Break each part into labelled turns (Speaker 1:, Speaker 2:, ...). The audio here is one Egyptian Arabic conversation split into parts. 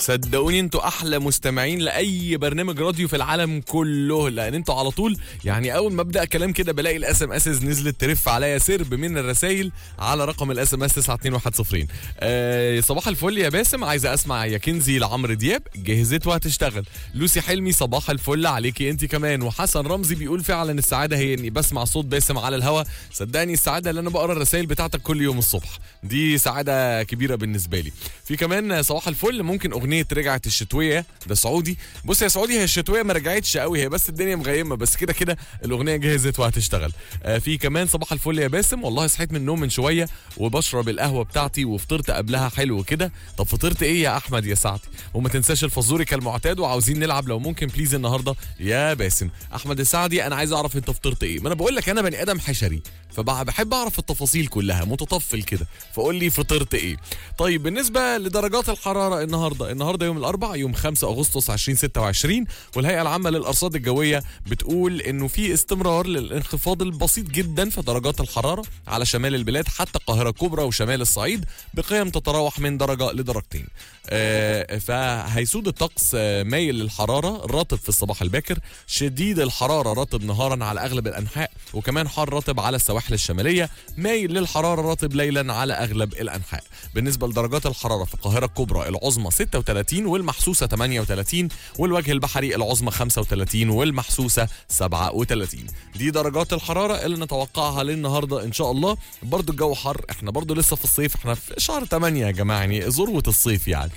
Speaker 1: صدقوني انتوا احلى مستمعين لاي برنامج راديو في العالم كله لان انتوا على طول يعني اول ما ابدا كلام كده بلاقي الاس ام اس نزلت ترف عليا سرب من الرسايل على رقم الاس ام اس 92110 آه صباح الفل يا باسم عايزه اسمع يا كنزي لعمرو دياب جهزت وهتشتغل لوسي حلمي صباح الفل عليكي انت كمان وحسن رمزي بيقول فعلا السعاده هي اني بسمع صوت باسم على الهوا صدقني السعاده اللي انا بقرا الرسائل بتاعتك كل يوم الصبح دي سعاده كبيره بالنسبه لي في كمان صباح الفل ممكن اغنيه رجعت الشتويه ده سعودي بص يا سعودي هي الشتويه ما رجعتش قوي هي بس الدنيا مغيمه بس كده كده الاغنيه جهزت وهتشتغل آه في كمان صباح الفل يا باسم والله صحيت من النوم من شويه وبشرب القهوه بتاعتي وفطرت قبلها حلو كده طب فطرت ايه يا احمد يا سعدي وما تنساش الفزوري كالمعتاد وعاوزين نلعب لو ممكن بليز النهارده يا باسم احمد السعدي انا عايز اعرف انت فطرت ايه ما انا بقول لك انا بني ادم حشري فبحب اعرف التفاصيل كلها متطفل كده فقول لي فطرت ايه طيب بالنسبه لدرجات الحراره النهارده النهارده يوم الاربعاء يوم 5 اغسطس 2026 والهيئه العامه للارصاد الجويه بتقول انه في استمرار للانخفاض البسيط جدا في درجات الحراره على شمال البلاد حتى القاهره الكبرى وشمال الصعيد بقيم تتراوح من درجه لدرجتين آه فهيسود الطقس آه مايل للحراره رطب في الصباح الباكر شديد الحراره رطب نهارا على اغلب الانحاء وكمان حار رطب على السواحل الشماليه مايل للحراره رطب ليلا على اغلب الانحاء بالنسبه لدرجات الحراره في القاهره الكبرى العظمى 36 والمحسوسه 38 والوجه البحري العظمى 35 والمحسوسه 37 دي درجات الحراره اللي نتوقعها للنهارده ان شاء الله برضو الجو حر احنا برضو لسه في الصيف احنا في شهر 8 يا جماعه يعني ذروه الصيف يعني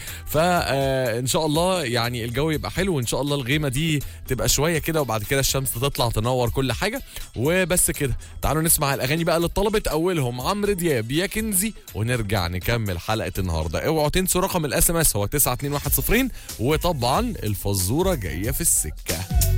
Speaker 1: فان شاء الله يعني الجو يبقى حلو وان شاء الله الغيمه دي تبقى شويه كده وبعد كده الشمس تطلع تنور كل حاجه وبس كده تعالوا نسمع الاغاني بقى اللي طلبت اولهم عمرو دياب يا كنزي ونرجع نكمل حلقه النهارده اوعوا تنسوا رقم الاس ام اس هو 92110 وطبعا الفزوره جايه في السكه